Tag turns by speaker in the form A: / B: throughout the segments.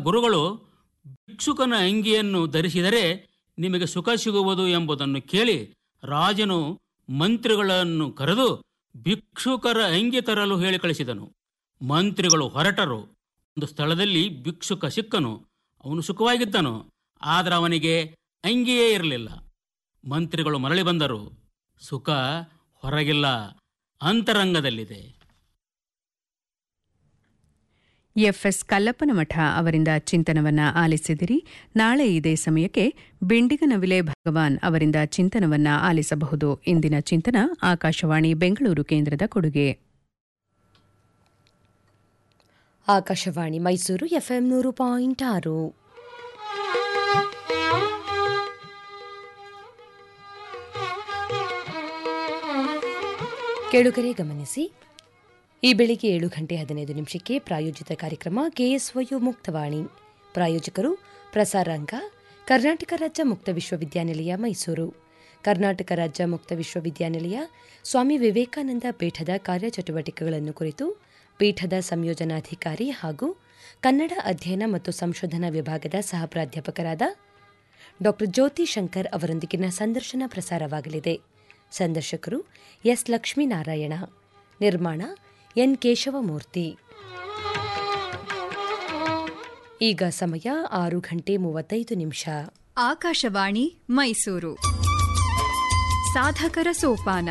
A: ಗುರುಗಳು ಭಿಕ್ಷುಕನ ಅಂಗಿಯನ್ನು ಧರಿಸಿದರೆ ನಿಮಗೆ ಸುಖ ಸಿಗುವುದು ಎಂಬುದನ್ನು ಕೇಳಿ ರಾಜನು ಮಂತ್ರಿಗಳನ್ನು ಕರೆದು ಭಿಕ್ಷುಕರ ಅಂಗಿ ತರಲು ಹೇಳಿ ಕಳಿಸಿದನು ಮಂತ್ರಿಗಳು ಹೊರಟರು ಒಂದು ಸ್ಥಳದಲ್ಲಿ ಭಿಕ್ಷುಕ ಸಿಕ್ಕನು ಅವನು ಸುಖವಾಗಿದ್ದನು ಆದರೆ ಅವನಿಗೆ ಅಂಗಿಯೇ ಇರಲಿಲ್ಲ ಮಂತ್ರಿಗಳು ಮರಳಿ ಬಂದರು ಸುಖ ಹೊರಗಿಲ್ಲ ಅಂತರಂಗದಲ್ಲಿದೆ
B: ಎಫ್ಎಸ್ ಕಲ್ಲಪ್ಪನಮಠ ಅವರಿಂದ ಚಿಂತನವನ್ನ ಆಲಿಸಿದಿರಿ ನಾಳೆ ಇದೇ ಸಮಯಕ್ಕೆ ಬಿಂಡಿಗನವಿಲೆ ಭಗವಾನ್ ಅವರಿಂದ ಚಿಂತನವನ್ನ ಆಲಿಸಬಹುದು ಇಂದಿನ ಚಿಂತನ ಆಕಾಶವಾಣಿ ಬೆಂಗಳೂರು ಕೇಂದ್ರದ ಕೊಡುಗೆ
C: ಆಕಾಶವಾಣಿ ಮೈಸೂರು ಎಫ್ಎಂ ನೂರು ಪಾಯಿಂಟ್ ಆರು ಕೇಳುಗರೆ ಗಮನಿಸಿ ಈ ಬೆಳಿಗ್ಗೆ ಏಳು ಗಂಟೆ ಹದಿನೈದು ನಿಮಿಷಕ್ಕೆ ಪ್ರಾಯೋಜಿತ ಕಾರ್ಯಕ್ರಮ ಕೆಎಸ್ವಯು ಮುಕ್ತವಾಣಿ ಪ್ರಾಯೋಜಕರು ಪ್ರಸಾರಾಂಗ ಕರ್ನಾಟಕ ರಾಜ್ಯ ಮುಕ್ತ ವಿಶ್ವವಿದ್ಯಾನಿಲಯ ಮೈಸೂರು ಕರ್ನಾಟಕ ರಾಜ್ಯ ಮುಕ್ತ ವಿಶ್ವವಿದ್ಯಾನಿಲಯ ಸ್ವಾಮಿ ವಿವೇಕಾನಂದ ಪೀಠದ ಕಾರ್ಯಚಟುವಟಿಕೆಗಳನ್ನು ಕುರಿತು ಪೀಠದ ಸಂಯೋಜನಾಧಿಕಾರಿ ಹಾಗೂ ಕನ್ನಡ ಅಧ್ಯಯನ ಮತ್ತು ಸಂಶೋಧನಾ ವಿಭಾಗದ ಸಹ ಪ್ರಾಧ್ಯಾಪಕರಾದ ಡಾ ಜ್ಯೋತಿ ಶಂಕರ್ ಅವರೊಂದಿಗಿನ ಸಂದರ್ಶನ ಪ್ರಸಾರವಾಗಲಿದೆ ಸಂದರ್ಶಕರು ಎಸ್ ಲಕ್ಷ್ಮೀನಾರಾಯಣ ನಿರ್ಮಾಣ ಎನ್ ಕೇಶವಮೂರ್ತಿ ಈಗ ಸಮಯ ಆರು ಗಂಟೆ ಮೂವತ್ತೈದು ನಿಮಿಷ
D: ಆಕಾಶವಾಣಿ ಮೈಸೂರು ಸಾಧಕರ ಸೋಪಾನ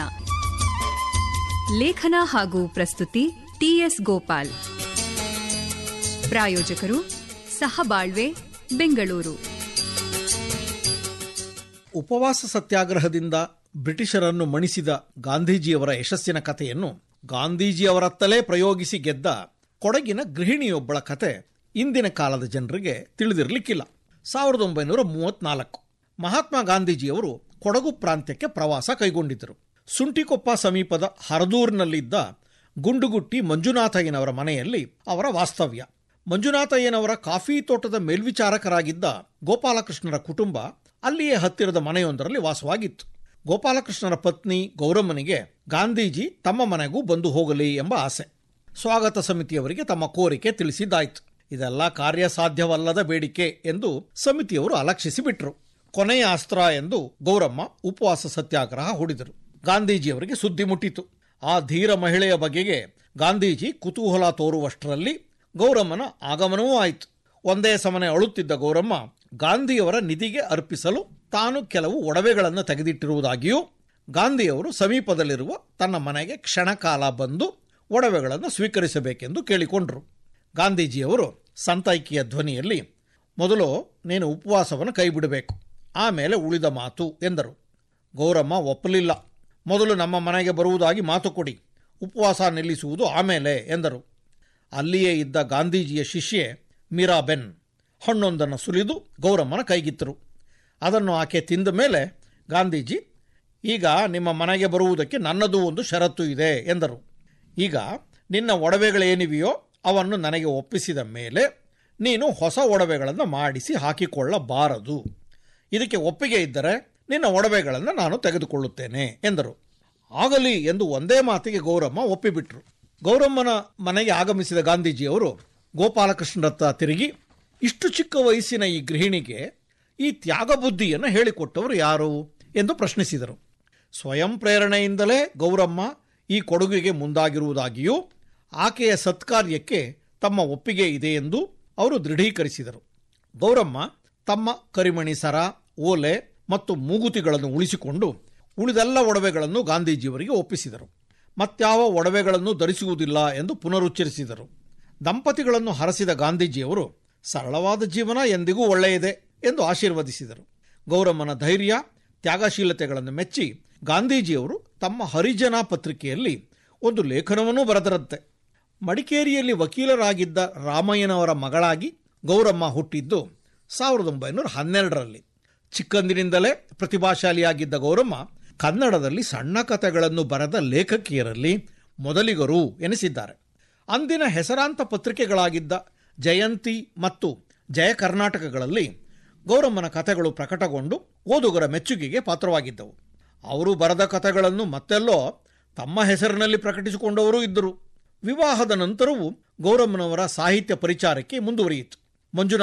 D: ಲೇಖನ ಹಾಗೂ ಪ್ರಸ್ತುತಿ ಟಿಎಸ್ ಗೋಪಾಲ್ ಪ್ರಾಯೋಜಕರು ಸಹಬಾಳ್ವೆ ಬೆಂಗಳೂರು
E: ಉಪವಾಸ ಸತ್ಯಾಗ್ರಹದಿಂದ ಬ್ರಿಟಿಷರನ್ನು ಮಣಿಸಿದ ಗಾಂಧೀಜಿಯವರ ಯಶಸ್ಸಿನ ಕಥೆಯನ್ನು ಗಾಂಧೀಜಿಯವರತ್ತಲೇ ಪ್ರಯೋಗಿಸಿ ಗೆದ್ದ ಕೊಡಗಿನ ಗೃಹಿಣಿಯೊಬ್ಬಳ ಕತೆ ಇಂದಿನ ಕಾಲದ ಜನರಿಗೆ ತಿಳಿದಿರಲಿಕ್ಕಿಲ್ಲ ಸಾವಿರದ ಒಂಬೈನೂರ ಮೂವತ್ನಾಲ್ಕು ಮಹಾತ್ಮ ಗಾಂಧೀಜಿಯವರು ಕೊಡಗು ಪ್ರಾಂತ್ಯಕ್ಕೆ ಪ್ರವಾಸ ಕೈಗೊಂಡಿದ್ದರು ಸುಂಟಿಕೊಪ್ಪ ಸಮೀಪದ ಹರದೂರಿನಲ್ಲಿದ್ದ ಗುಂಡುಗುಟ್ಟಿ ಮಂಜುನಾಥಯ್ಯನವರ ಮನೆಯಲ್ಲಿ ಅವರ ವಾಸ್ತವ್ಯ ಮಂಜುನಾಥಯ್ಯನವರ ಕಾಫಿ ತೋಟದ ಮೇಲ್ವಿಚಾರಕರಾಗಿದ್ದ ಗೋಪಾಲಕೃಷ್ಣರ ಕುಟುಂಬ ಅಲ್ಲಿಯೇ ಹತ್ತಿರದ ಮನೆಯೊಂದರಲ್ಲಿ ವಾಸವಾಗಿತ್ತು ಗೋಪಾಲಕೃಷ್ಣರ ಪತ್ನಿ ಗೌರಮ್ಮನಿಗೆ ಗಾಂಧೀಜಿ ತಮ್ಮ ಮನೆಗೂ ಬಂದು ಹೋಗಲಿ ಎಂಬ ಆಸೆ ಸ್ವಾಗತ ಸಮಿತಿಯವರಿಗೆ ತಮ್ಮ ಕೋರಿಕೆ ತಿಳಿಸಿದ್ದಾಯ್ತು ಇದೆಲ್ಲ ಕಾರ್ಯಸಾಧ್ಯವಲ್ಲದ ಬೇಡಿಕೆ ಎಂದು ಸಮಿತಿಯವರು ಅಲಕ್ಷಿಸಿ ಬಿಟ್ರು ಕೊನೆಯ ಅಸ್ತ್ರ ಎಂದು ಗೌರಮ್ಮ ಉಪವಾಸ ಸತ್ಯಾಗ್ರಹ ಹೂಡಿದರು ಗಾಂಧೀಜಿಯವರಿಗೆ ಸುದ್ದಿ ಮುಟ್ಟಿತು ಆ ಧೀರ ಮಹಿಳೆಯ ಬಗೆಗೆ ಗಾಂಧೀಜಿ ಕುತೂಹಲ ತೋರುವಷ್ಟರಲ್ಲಿ ಗೌರಮ್ಮನ ಆಗಮನವೂ ಆಯಿತು ಒಂದೇ ಸಮನೆ ಅಳುತ್ತಿದ್ದ ಗೌರಮ್ಮ ಗಾಂಧಿಯವರ ನಿಧಿಗೆ ಅರ್ಪಿಸಲು ತಾನು ಕೆಲವು ಒಡವೆಗಳನ್ನು ತೆಗೆದಿಟ್ಟಿರುವುದಾಗಿಯೂ ಗಾಂಧಿಯವರು ಸಮೀಪದಲ್ಲಿರುವ ತನ್ನ ಮನೆಗೆ ಕ್ಷಣಕಾಲ ಬಂದು ಒಡವೆಗಳನ್ನು ಸ್ವೀಕರಿಸಬೇಕೆಂದು ಕೇಳಿಕೊಂಡರು ಗಾಂಧೀಜಿಯವರು ಸಂತೈಕಿಯ ಧ್ವನಿಯಲ್ಲಿ ಮೊದಲು ನೀನು ಉಪವಾಸವನ್ನು ಕೈಬಿಡಬೇಕು ಆಮೇಲೆ ಉಳಿದ ಮಾತು ಎಂದರು ಗೌರಮ್ಮ ಒಪ್ಪಲಿಲ್ಲ ಮೊದಲು ನಮ್ಮ ಮನೆಗೆ ಬರುವುದಾಗಿ ಮಾತು ಕೊಡಿ ಉಪವಾಸ ನಿಲ್ಲಿಸುವುದು ಆಮೇಲೆ ಎಂದರು ಅಲ್ಲಿಯೇ ಇದ್ದ ಗಾಂಧೀಜಿಯ ಶಿಷ್ಯೆ ಮೀರಾಬೆನ್ ಹಣ್ಣೊಂದನ್ನು ಸುಲಿದು ಗೌರಮ್ಮನ ಕೈಗಿತ್ತರು ಅದನ್ನು ಆಕೆ ತಿಂದ ಮೇಲೆ ಗಾಂಧೀಜಿ ಈಗ ನಿಮ್ಮ ಮನೆಗೆ ಬರುವುದಕ್ಕೆ ನನ್ನದು ಒಂದು ಷರತ್ತು ಇದೆ ಎಂದರು ಈಗ ನಿನ್ನ ಒಡವೆಗಳೇನಿವೆಯೋ ಅವನ್ನು ನನಗೆ ಒಪ್ಪಿಸಿದ ಮೇಲೆ ನೀನು ಹೊಸ ಒಡವೆಗಳನ್ನು ಮಾಡಿಸಿ ಹಾಕಿಕೊಳ್ಳಬಾರದು ಇದಕ್ಕೆ ಒಪ್ಪಿಗೆ ಇದ್ದರೆ ನಿನ್ನ ಒಡವೆಗಳನ್ನು ನಾನು ತೆಗೆದುಕೊಳ್ಳುತ್ತೇನೆ ಎಂದರು ಆಗಲಿ ಎಂದು ಒಂದೇ ಮಾತಿಗೆ ಗೌರಮ್ಮ ಒಪ್ಪಿಬಿಟ್ರು ಗೌರಮ್ಮನ ಮನೆಗೆ ಆಗಮಿಸಿದ ಗಾಂಧೀಜಿಯವರು ಗೋಪಾಲಕೃಷ್ಣರತ್ತ ತಿರುಗಿ ಇಷ್ಟು ಚಿಕ್ಕ ವಯಸ್ಸಿನ ಈ ಗೃಹಿಣಿಗೆ ಈ ತ್ಯಾಗ ಬುದ್ಧಿಯನ್ನು ಹೇಳಿಕೊಟ್ಟವರು ಯಾರು ಎಂದು ಪ್ರಶ್ನಿಸಿದರು ಸ್ವಯಂ ಪ್ರೇರಣೆಯಿಂದಲೇ ಗೌರಮ್ಮ ಈ ಕೊಡುಗೆಗೆ ಮುಂದಾಗಿರುವುದಾಗಿಯೂ ಆಕೆಯ ಸತ್ಕಾರ್ಯಕ್ಕೆ ತಮ್ಮ ಒಪ್ಪಿಗೆ ಇದೆ ಎಂದು ಅವರು ದೃಢೀಕರಿಸಿದರು ಗೌರಮ್ಮ ತಮ್ಮ ಕರಿಮಣಿ ಸರ ಓಲೆ ಮತ್ತು ಮೂಗುತಿಗಳನ್ನು ಉಳಿಸಿಕೊಂಡು ಉಳಿದೆಲ್ಲ ಒಡವೆಗಳನ್ನು ಗಾಂಧೀಜಿಯವರಿಗೆ ಒಪ್ಪಿಸಿದರು ಮತ್ಯಾವ ಒಡವೆಗಳನ್ನು ಧರಿಸುವುದಿಲ್ಲ ಎಂದು ಪುನರುಚ್ಚರಿಸಿದರು ದಂಪತಿಗಳನ್ನು ಹರಸಿದ ಗಾಂಧೀಜಿಯವರು ಸರಳವಾದ ಜೀವನ ಎಂದಿಗೂ ಒಳ್ಳೆಯದೇ ಎಂದು ಆಶೀರ್ವದಿಸಿದರು ಗೌರಮ್ಮನ ಧೈರ್ಯ ತ್ಯಾಗಶೀಲತೆಗಳನ್ನು ಮೆಚ್ಚಿ ಗಾಂಧೀಜಿಯವರು ತಮ್ಮ ಹರಿಜನ ಪತ್ರಿಕೆಯಲ್ಲಿ ಒಂದು ಲೇಖನವನ್ನೂ ಬರೆದರಂತೆ ಮಡಿಕೇರಿಯಲ್ಲಿ ವಕೀಲರಾಗಿದ್ದ ರಾಮಯ್ಯನವರ ಮಗಳಾಗಿ ಗೌರಮ್ಮ ಹುಟ್ಟಿದ್ದು ಸಾವಿರದ ಒಂಬೈನೂರ ಹನ್ನೆರಡರಲ್ಲಿ ಚಿಕ್ಕಂದಿನಿಂದಲೇ ಪ್ರತಿಭಾಶಾಲಿಯಾಗಿದ್ದ ಗೌರಮ್ಮ ಕನ್ನಡದಲ್ಲಿ ಸಣ್ಣ ಕಥೆಗಳನ್ನು ಬರೆದ ಲೇಖಕಿಯರಲ್ಲಿ ಮೊದಲಿಗರು ಎನಿಸಿದ್ದಾರೆ ಅಂದಿನ ಹೆಸರಾಂತ ಪತ್ರಿಕೆಗಳಾಗಿದ್ದ ಜಯಂತಿ ಮತ್ತು ಜಯ ಕರ್ನಾಟಕಗಳಲ್ಲಿ ಗೌರಮ್ಮನ ಕಥೆಗಳು ಪ್ರಕಟಗೊಂಡು ಓದುಗರ ಮೆಚ್ಚುಗೆಗೆ ಪಾತ್ರವಾಗಿದ್ದವು ಅವರು ಬರೆದ ಕಥೆಗಳನ್ನು ಮತ್ತೆಲ್ಲೋ ತಮ್ಮ ಹೆಸರಿನಲ್ಲಿ ಪ್ರಕಟಿಸಿಕೊಂಡವರೂ ಇದ್ದರು ವಿವಾಹದ ನಂತರವೂ ಗೌರಮ್ಮನವರ ಸಾಹಿತ್ಯ ಪರಿಚಾರಕ್ಕೆ ಮುಂದುವರಿಯಿತು ಮಂಜುನಾಥ